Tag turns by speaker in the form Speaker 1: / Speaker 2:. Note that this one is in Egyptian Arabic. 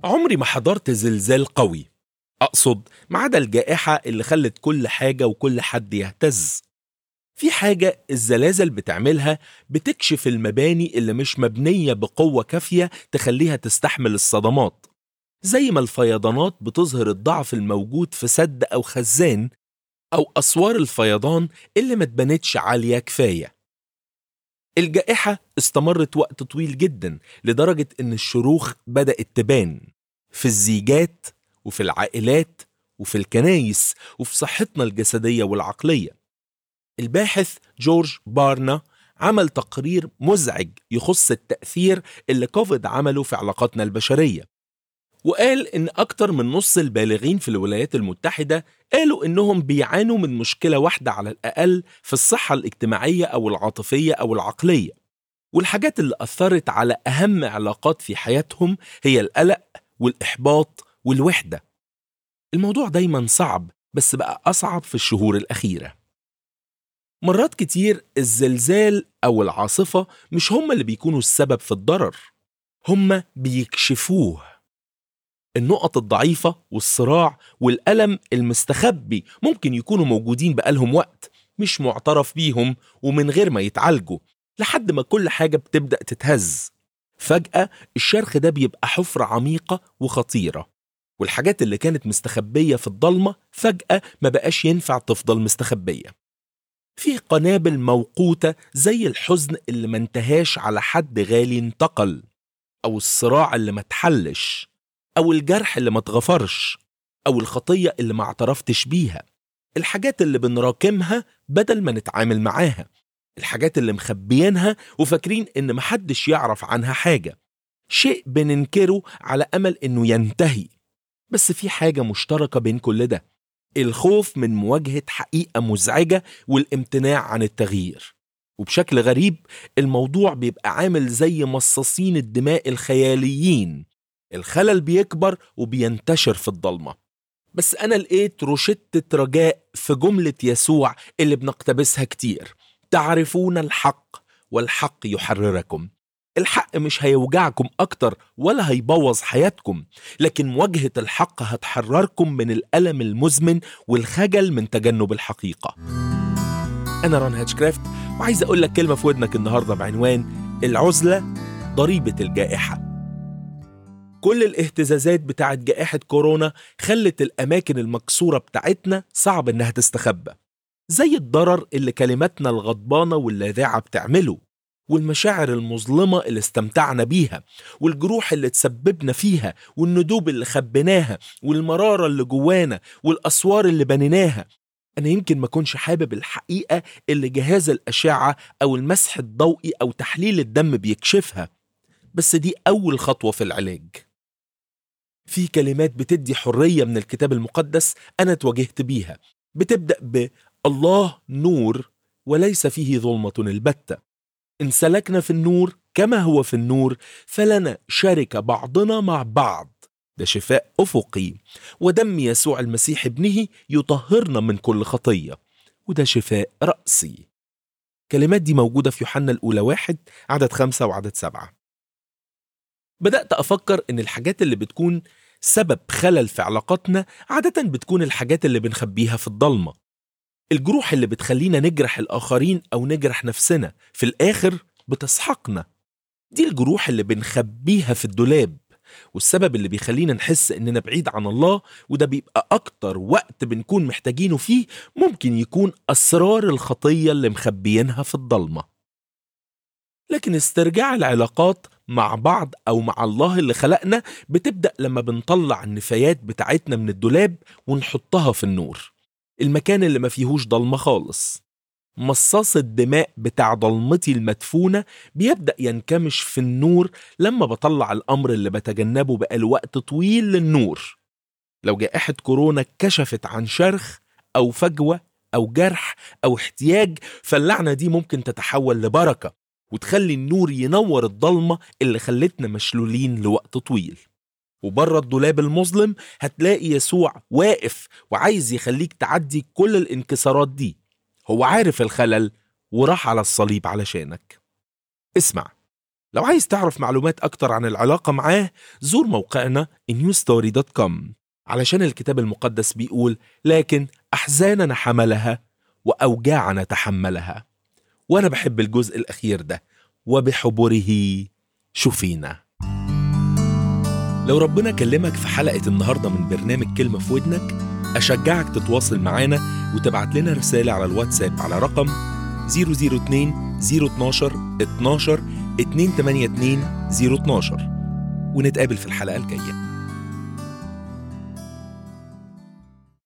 Speaker 1: عمري ما حضرت زلزال قوي أقصد ما عدا الجائحة اللي خلت كل حاجة وكل حد يهتز في حاجة الزلازل بتعملها بتكشف المباني اللي مش مبنية بقوة كافية تخليها تستحمل الصدمات زي ما الفيضانات بتظهر الضعف الموجود في سد أو خزان أو أسوار الفيضان اللي ما اتبنتش عالية كفاية الجائحة استمرت وقت طويل جدا لدرجة إن الشروخ بدأت تبان في الزيجات وفي العائلات وفي الكنايس وفي صحتنا الجسدية والعقلية الباحث جورج بارنا عمل تقرير مزعج يخص التأثير اللي كوفيد عمله في علاقاتنا البشرية وقال إن أكتر من نص البالغين في الولايات المتحدة قالوا إنهم بيعانوا من مشكلة واحدة على الأقل في الصحة الاجتماعية أو العاطفية أو العقلية والحاجات اللي أثرت على أهم علاقات في حياتهم هي القلق والإحباط والوحدة الموضوع دايما صعب بس بقى أصعب في الشهور الأخيرة مرات كتير الزلزال أو العاصفة مش هم اللي بيكونوا السبب في الضرر هم بيكشفوه النقط الضعيفة والصراع والألم المستخبي ممكن يكونوا موجودين بقالهم وقت مش معترف بيهم ومن غير ما يتعالجوا لحد ما كل حاجة بتبدأ تتهز فجأة الشرخ ده بيبقى حفرة عميقة وخطيرة والحاجات اللي كانت مستخبية في الضلمة فجأة ما بقاش ينفع تفضل مستخبية في قنابل موقوتة زي الحزن اللي ما انتهاش على حد غالي انتقل أو الصراع اللي ما اتحلش أو الجرح اللي ما اتغفرش أو الخطية اللي ما اعترفتش بيها الحاجات اللي بنراكمها بدل ما نتعامل معاها الحاجات اللي مخبيينها وفاكرين إن محدش يعرف عنها حاجة شيء بننكره على أمل إنه ينتهي بس في حاجة مشتركة بين كل ده الخوف من مواجهة حقيقة مزعجة والامتناع عن التغيير وبشكل غريب الموضوع بيبقى عامل زي مصاصين الدماء الخياليين الخلل بيكبر وبينتشر في الضلمة بس أنا لقيت روشتة رجاء في جملة يسوع اللي بنقتبسها كتير تعرفون الحق والحق يحرركم الحق مش هيوجعكم أكتر ولا هيبوظ حياتكم لكن مواجهة الحق هتحرركم من الألم المزمن والخجل من تجنب الحقيقة أنا ران هاتشكرافت وعايز أقول لك كلمة في ودنك النهاردة بعنوان العزلة ضريبة الجائحة كل الاهتزازات بتاعت جائحة كورونا خلت الأماكن المكسورة بتاعتنا صعب إنها تستخبى زي الضرر اللي كلماتنا الغضبانة واللاذعة بتعمله والمشاعر المظلمة اللي استمتعنا بيها والجروح اللي تسببنا فيها والندوب اللي خبيناها والمرارة اللي جوانا والأسوار اللي بنيناها أنا يمكن ما كنش حابب الحقيقة اللي جهاز الأشعة أو المسح الضوئي أو تحليل الدم بيكشفها بس دي أول خطوة في العلاج في كلمات بتدي حرية من الكتاب المقدس أنا تواجهت بيها بتبدأ ب الله نور وليس فيه ظلمة البتة إن سلكنا في النور كما هو في النور فلنا شركة بعضنا مع بعض ده شفاء أفقي ودم يسوع المسيح ابنه يطهرنا من كل خطية وده شفاء رأسي كلمات دي موجودة في يوحنا الأولى واحد عدد خمسة وعدد سبعة بدأت أفكر إن الحاجات اللي بتكون سبب خلل في علاقاتنا عادة بتكون الحاجات اللي بنخبيها في الضلمة الجروح اللي بتخلينا نجرح الآخرين أو نجرح نفسنا في الآخر بتسحقنا دي الجروح اللي بنخبيها في الدولاب والسبب اللي بيخلينا نحس إننا بعيد عن الله وده بيبقى أكتر وقت بنكون محتاجينه فيه ممكن يكون أسرار الخطية اللي مخبيينها في الضلمة لكن استرجاع العلاقات مع بعض أو مع الله اللي خلقنا بتبدأ لما بنطلع النفايات بتاعتنا من الدولاب ونحطها في النور المكان اللي ما فيهوش ضلمة خالص مصاص الدماء بتاع ضلمتي المدفونة بيبدأ ينكمش في النور لما بطلع الأمر اللي بتجنبه بقاله وقت طويل للنور لو جائحة كورونا كشفت عن شرخ أو فجوة أو جرح أو احتياج فاللعنة دي ممكن تتحول لبركة وتخلي النور ينور الضلمة اللي خلتنا مشلولين لوقت طويل وبره الدولاب المظلم هتلاقي يسوع واقف وعايز يخليك تعدي كل الانكسارات دي هو عارف الخلل وراح على الصليب علشانك اسمع لو عايز تعرف معلومات أكتر عن العلاقة معاه زور موقعنا newstory.com علشان الكتاب المقدس بيقول لكن أحزاننا حملها وأوجاعنا تحملها وأنا بحب الجزء الأخير ده وبحبره شفينا لو ربنا كلمك في حلقة النهاردة من برنامج كلمة في ودنك أشجعك تتواصل معانا وتبعت لنا رسالة على الواتساب على رقم 002 012 12 282 012 ونتقابل في الحلقة الجاية